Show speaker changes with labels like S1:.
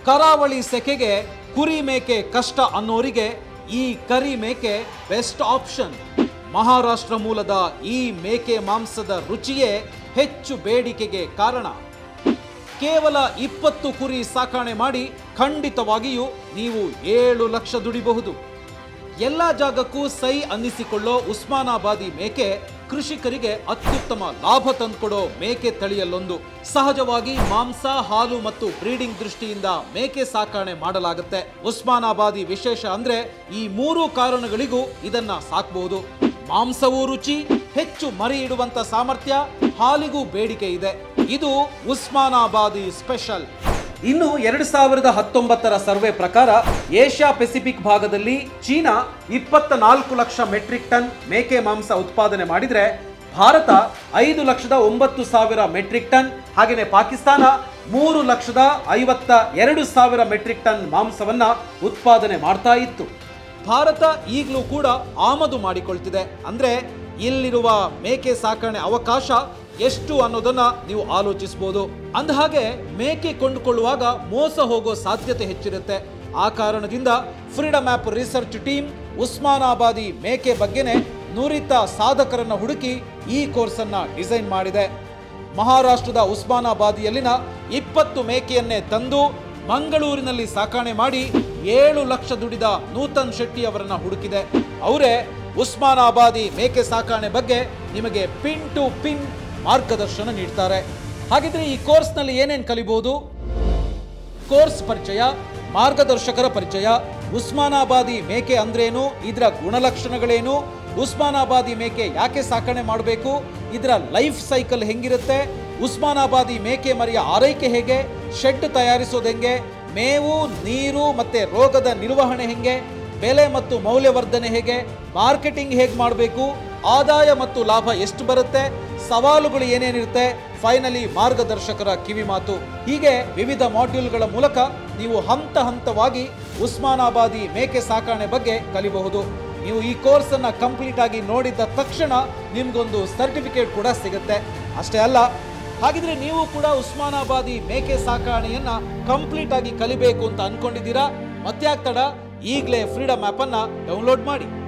S1: ಕರಾವಳಿ ಸೆಕೆಗೆ ಕುರಿ ಮೇಕೆ ಕಷ್ಟ ಅನ್ನೋರಿಗೆ ಈ ಕರಿ ಮೇಕೆ ಬೆಸ್ಟ್ ಆಪ್ಷನ್ ಮಹಾರಾಷ್ಟ್ರ ಮೂಲದ ಈ ಮೇಕೆ ಮಾಂಸದ ರುಚಿಯೇ ಹೆಚ್ಚು ಬೇಡಿಕೆಗೆ ಕಾರಣ ಕೇವಲ ಇಪ್ಪತ್ತು ಕುರಿ ಸಾಕಣೆ ಮಾಡಿ ಖಂಡಿತವಾಗಿಯೂ ನೀವು ಏಳು ಲಕ್ಷ ದುಡಿಬಹುದು ಎಲ್ಲ ಜಾಗಕ್ಕೂ ಸೈ ಅನ್ನಿಸಿಕೊಳ್ಳೋ ಉಸ್ಮಾನಾಬಾದಿ ಮೇಕೆ ಕೃಷಿಕರಿಗೆ ಅತ್ಯುತ್ತಮ ಲಾಭ ತಂದ್ಕೊಡೋ ಮೇಕೆ ತಳಿಯಲ್ಲೊಂದು ಸಹಜವಾಗಿ ಮಾಂಸ ಹಾಲು ಮತ್ತು ಬ್ರೀಡಿಂಗ್ ದೃಷ್ಟಿಯಿಂದ ಮೇಕೆ ಸಾಕಣೆ ಮಾಡಲಾಗುತ್ತೆ ಉಸ್ಮಾನಾಬಾದಿ ವಿಶೇಷ ಅಂದ್ರೆ ಈ ಮೂರು ಕಾರಣಗಳಿಗೂ ಇದನ್ನ ಸಾಕಬಹುದು ಮಾಂಸವೂ ರುಚಿ ಹೆಚ್ಚು ಮರಿ ಇಡುವಂತ ಸಾಮರ್ಥ್ಯ ಹಾಲಿಗೂ ಬೇಡಿಕೆ ಇದೆ ಇದು ಉಸ್ಮಾನಾಬಾದಿ ಸ್ಪೆಷಲ್ ಇನ್ನು ಎರಡು ಸಾವಿರದ ಹತ್ತೊಂಬತ್ತರ ಸರ್ವೆ ಪ್ರಕಾರ ಏಷ್ಯಾ ಪೆಸಿಫಿಕ್ ಭಾಗದಲ್ಲಿ ಚೀನಾ ಇಪ್ಪತ್ತ ನಾಲ್ಕು ಲಕ್ಷ ಮೆಟ್ರಿಕ್ ಟನ್ ಮೇಕೆ ಮಾಂಸ ಉತ್ಪಾದನೆ ಮಾಡಿದ್ರೆ ಭಾರತ ಐದು ಲಕ್ಷದ ಒಂಬತ್ತು ಸಾವಿರ ಮೆಟ್ರಿಕ್ ಟನ್ ಹಾಗೆಯೇ ಪಾಕಿಸ್ತಾನ ಮೂರು ಲಕ್ಷದ ಐವತ್ತ ಎರಡು ಸಾವಿರ ಮೆಟ್ರಿಕ್ ಟನ್ ಮಾಂಸವನ್ನ ಉತ್ಪಾದನೆ ಮಾಡ್ತಾ ಇತ್ತು ಭಾರತ ಈಗಲೂ ಕೂಡ ಆಮದು ಮಾಡಿಕೊಳ್ತಿದೆ ಅಂದ್ರೆ ಇಲ್ಲಿರುವ ಮೇಕೆ ಸಾಕಣೆ ಅವಕಾಶ ಎಷ್ಟು ಅನ್ನೋದನ್ನ ನೀವು ಆಲೋಚಿಸಬಹುದು ಅಂದಹಾಗೆ ಮೇಕೆ ಕೊಂಡುಕೊಳ್ಳುವಾಗ ಮೋಸ ಹೋಗೋ ಸಾಧ್ಯತೆ ಹೆಚ್ಚಿರುತ್ತೆ ಆ ಕಾರಣದಿಂದ freedom app research team Osmanabadi ಮೇಕೆ ಬಗ್ಗೆನೇ ನುರಿತ ಸಾಧಕರನ್ನ ಹುಡುಕಿ ಈ ಕೋರ್ಸನ್ನ ಡಿಸೈನ್ ಮಾಡಿದೆ ಮಹಾರಾಷ್ಟ್ರದ ಉಸ್ಮಾನಾಬಾದಿಯಲ್ಲಿನ ಇಪ್ಪತ್ತು ಮೇಕೆಯನ್ನೇ ತಂದು ಮಂಗಳೂರಿನಲ್ಲಿ ಸಾಕಣೆ ಮಾಡಿ ಏಳು ಲಕ್ಷ ದುಡಿದ ನೂತನ್ ಶೆಟ್ಟಿ ಅವರನ್ನ ಹುಡುಕಿದೆ ಅವರೇ ಉಸ್ಮಾನಾಬಾದಿ ಮೇಕೆ ಸಾಕಣೆ ಬಗ್ಗೆ ನಿಮಗೆ ಪಿನ್ ಟು ಪಿನ್ ಮಾರ್ಗದರ್ಶನ ನೀಡ್ತಾರೆ ಹಾಗಿದ್ರೆ ಈ ಕೋರ್ಸ್ನಲ್ಲಿ ಏನೇನು ಕಲಿಬಹುದು ಕೋರ್ಸ್ ಪರಿಚಯ ಮಾರ್ಗದರ್ಶಕರ ಪರಿಚಯ ಉಸ್ಮಾನಾಬಾದಿ ಮೇಕೆ ಅಂದ್ರೇನು ಇದರ ಗುಣಲಕ್ಷಣಗಳೇನು ಉಸ್ಮಾನಾಬಾದಿ ಮೇಕೆ ಯಾಕೆ ಸಾಕಣೆ ಮಾಡಬೇಕು ಇದರ ಲೈಫ್ ಸೈಕಲ್ ಹೆಂಗಿರುತ್ತೆ ಉಸ್ಮಾನಾಬಾದಿ ಮೇಕೆ ಮರಿಯ ಆರೈಕೆ ಹೇಗೆ ಶೆಡ್ ತಯಾರಿಸೋದು ಹೆಂಗೆ ಮೇವು ನೀರು ಮತ್ತೆ ರೋಗದ ನಿರ್ವಹಣೆ ಹೆಂಗೆ ಬೆಲೆ ಮತ್ತು ಮೌಲ್ಯವರ್ಧನೆ ಹೇಗೆ ಮಾರ್ಕೆಟಿಂಗ್ ಹೇಗೆ ಮಾಡಬೇಕು ಆದಾಯ ಮತ್ತು ಲಾಭ ಎಷ್ಟು ಬರುತ್ತೆ ಸವಾಲುಗಳು ಏನೇನಿರುತ್ತೆ ಫೈನಲಿ ಮಾರ್ಗದರ್ಶಕರ ಕಿವಿ ಮಾತು ಹೀಗೆ ವಿವಿಧ ಮಾಡ್ಯೂಲ್ಗಳ ಮೂಲಕ ನೀವು ಹಂತ ಹಂತವಾಗಿ ಉಸ್ಮಾನಾಬಾದಿ ಮೇಕೆ ಸಾಕಣೆ ಬಗ್ಗೆ ಕಲಿಬಹುದು ನೀವು ಈ ಕೋರ್ಸ್ ಅನ್ನ ಕಂಪ್ಲೀಟ್ ಆಗಿ ನೋಡಿದ ತಕ್ಷಣ ನಿಮ್ಗೊಂದು ಸರ್ಟಿಫಿಕೇಟ್ ಕೂಡ ಸಿಗುತ್ತೆ ಅಷ್ಟೇ ಅಲ್ಲ ಹಾಗಿದ್ರೆ ನೀವು ಕೂಡ ಉಸ್ಮಾನಾಬಾದಿ ಮೇಕೆ ಸಾಕಾಣೆಯನ್ನ ಕಂಪ್ಲೀಟ್ ಆಗಿ ಕಲಿಬೇಕು ಅಂತ ಅನ್ಕೊಂಡಿದ್ದೀರಾ ಮತ್ತೆ ತಡ ಈಗಲೇ ಫ್ರೀಡಮ್ ಆ್ಯಪ್ ಅನ್ನ ಡೌನ್ಲೋಡ್ ಮಾಡಿ